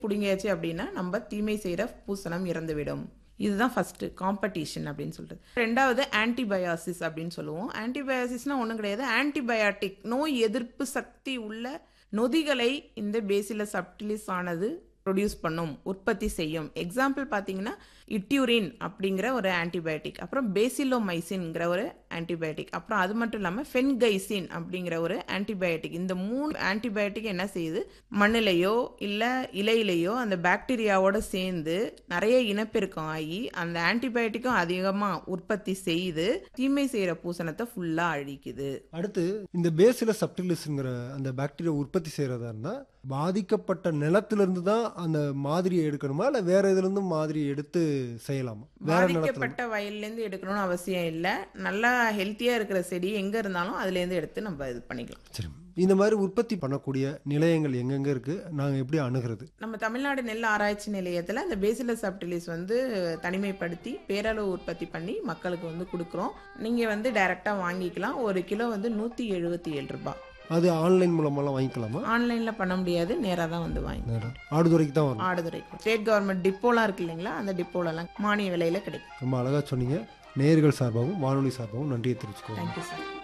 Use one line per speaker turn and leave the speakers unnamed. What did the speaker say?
பிடுங்கியாச்சு அப்படின்னா நம்ம தீமை செய்கிற பூசணம் இறந்துவிடும் இதுதான் ஃபர்ஸ்ட் காம்படிஷன் அப்படின்னு சொல்றது ரெண்டாவது ஆன்டிபயாசிஸ் அப்படின்னு சொல்லுவோம் ஆன்டிபயாசிஸ்னா ஒன்றும் கிடையாது ஆன்டிபயாட்டிக் நோய் எதிர்ப்பு சக்தி உள்ள நொதிகளை இந்த பேசில சப்டிலிஸ் ஆனது ப்ரொடியூஸ் பண்ணும் உற்பத்தி செய்யும் எக்ஸாம்பிள் பார்த்தீங்கன்னா இட்யூரின் அப்படிங்கிற ஒரு ஆன்டிபயோட்டிக் அப்புறம் பேசிலோமைசின்ங்கிற ஒரு ஆன்டிபயோட்டிக் அப்புறம் அது மட்டும் இல்லாமல் ஃபென்கைசின் அப்படிங்கிற ஒரு ஆன்டிபயோட்டிக் இந்த மூணு ஆன்டிபயோட்டிக் என்ன செய்யுது மண்ணிலையோ இல்லை இலையிலையோ அந்த பாக்டீரியாவோட சேர்ந்து நிறைய இனப்பெருக்கம் ஆகி அந்த ஆன்டிபயோட்டிக்கும் அதிகமாக உற்பத்தி செய்து தீமை செய்கிற பூசணத்தை ஃபுல்லாக அழிக்குது
அடுத்து இந்த பேசில சப்டிலிஸ்ங்கிற அந்த பாக்டீரியா உற்பத்தி செய்யறதா இருந்தா பாதிக்கப்பட்ட நிலத்திலிருந்து தான் அந்த மாதிரியை எடுக்கணுமா இல்ல வேற இதுல இருந்து மாதிரியை எடுத்து செய்யலாமா வேற நிலத்துல
பாதிக்கப்பட்ட வயல்லேருந்து எடுக்கணும்னு அவசியம் இல்லை நல்லா ஹெல்த்தியாக இருக்கிற செடி எங்கே இருந்தாலும் அதுலேருந்து எடுத்து நம்ம இது பண்ணிக்கலாம்
சரி இந்த மாதிரி உற்பத்தி பண்ணக்கூடிய நிலையங்கள் எங்கெங்க இருக்கு நாங்க எப்படி அணுகிறது
நம்ம தமிழ்நாடு நெல் ஆராய்ச்சி நிலையத்தில் அந்த பேசிலஸ் சப்டிலிஸ் வந்து தனிமைப்படுத்தி பேரளவு உற்பத்தி பண்ணி மக்களுக்கு வந்து கொடுக்குறோம் நீங்கள் வந்து டைரெக்டாக வாங்கிக்கலாம் ஒரு கிலோ வந்து நூற்றி எழுபத்தி ஏழு ரூபாய்
அது ஆன்லைன் மூலமாலாம் வாங்கிக்கலாமா
ஆன்லைனில் பண்ண முடியாது நேராக தான் வந்து வாங்கி
நேரம் ஆடுதுறைக்கு தான் வரும்
ஆடுதுறை ஸ்டேட் கவர்மெண்ட் டிப்போலாம் இருக்கு இல்லைங்களா அந்த டிப்போலலாம் மானிய விலையில் கிடைக்கும்
ரொம்ப அழகா சொன்னீங்க நேர்கள் சார்பாகவும் வானொலி சார்பாகவும் நன்றியை தெரிவிச்சுக்கோங்க
தேங்க்யூ சார்